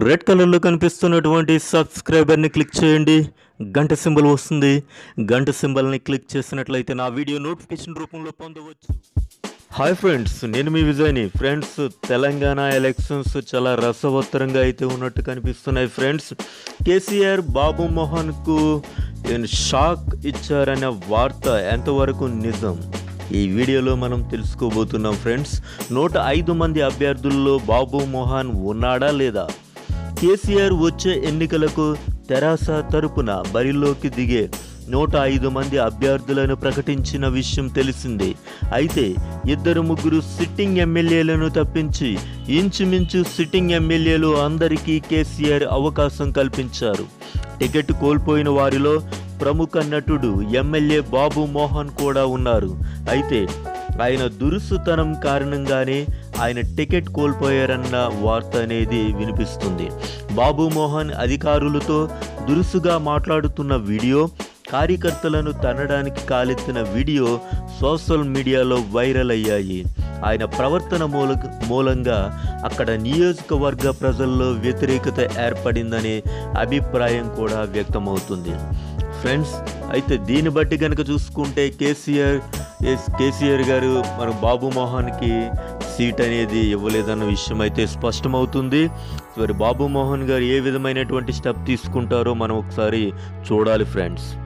red కలర్లో కనిపిస్తున్నటువంటి సబ్స్క్రైబర్ని click చేయండి గంట సింబల్ వస్తుంది గంట సింబల్ని క్లిక్ చేసినట్లయితే నా వీడియో నోటిఫికేషన్ రూపంలో పొందవచ్చు హాయ్ ఫ్రెండ్స్ నేను మీ విజయ్ని ఫ్రెండ్స్ తెలంగాణ ఎలక్షన్స్ చాలా రసవత్తరంగా అయితే ఉన్నట్టు కనిపిస్తున్నాయి ఫ్రెండ్స్ కేసీఆర్ బాబు మోహన్కు ఏం షాక్ ఇచ్చారనే వార్త ఎంతవరకు నిజం ఈ వీడియోలో మనం తెలుసుకోబోతున్నాం ఫ్రెండ్స్ నూట ఐదు మంది అభ్యర్థుల్లో బాబు మోహన్ ఉన్నాడా లేదా కేసీఆర్ వచ్చే ఎన్నికలకు తెరాస తరపున బరిలోకి దిగే నూట ఐదు మంది అభ్యర్థులను ప్రకటించిన విషయం తెలిసిందే అయితే ఇద్దరు ముగ్గురు సిట్టింగ్ ఎమ్మెల్యేలను తప్పించి ఇంచుమించు సిట్టింగ్ ఎమ్మెల్యేలు అందరికీ కేసీఆర్ అవకాశం కల్పించారు టికెట్ కోల్పోయిన వారిలో ప్రముఖ నటుడు ఎమ్మెల్యే బాబు మోహన్ కూడా ఉన్నారు అయితే ఆయన దురుసుతనం కారణంగానే ఆయన టికెట్ కోల్పోయారన్న వార్త అనేది వినిపిస్తుంది బాబు మోహన్ అధికారులతో దురుసుగా మాట్లాడుతున్న వీడియో కార్యకర్తలను తన్నడానికి కాలెత్తిన వీడియో సోషల్ మీడియాలో వైరల్ అయ్యాయి ఆయన ప్రవర్తన మూల మూలంగా అక్కడ నియోజకవర్గ ప్రజల్లో వ్యతిరేకత ఏర్పడిందనే అభిప్రాయం కూడా వ్యక్తమవుతుంది ఫ్రెండ్స్ అయితే దీన్ని బట్టి కనుక చూసుకుంటే కేసీఆర్ ఎస్ కేసీఆర్ గారు మన బాబు మోహన్కి సీట్ అనేది ఇవ్వలేదన్న విషయం అయితే స్పష్టమవుతుంది మరి బాబు మోహన్ గారు ఏ విధమైనటువంటి స్టెప్ తీసుకుంటారో మనం ఒకసారి చూడాలి ఫ్రెండ్స్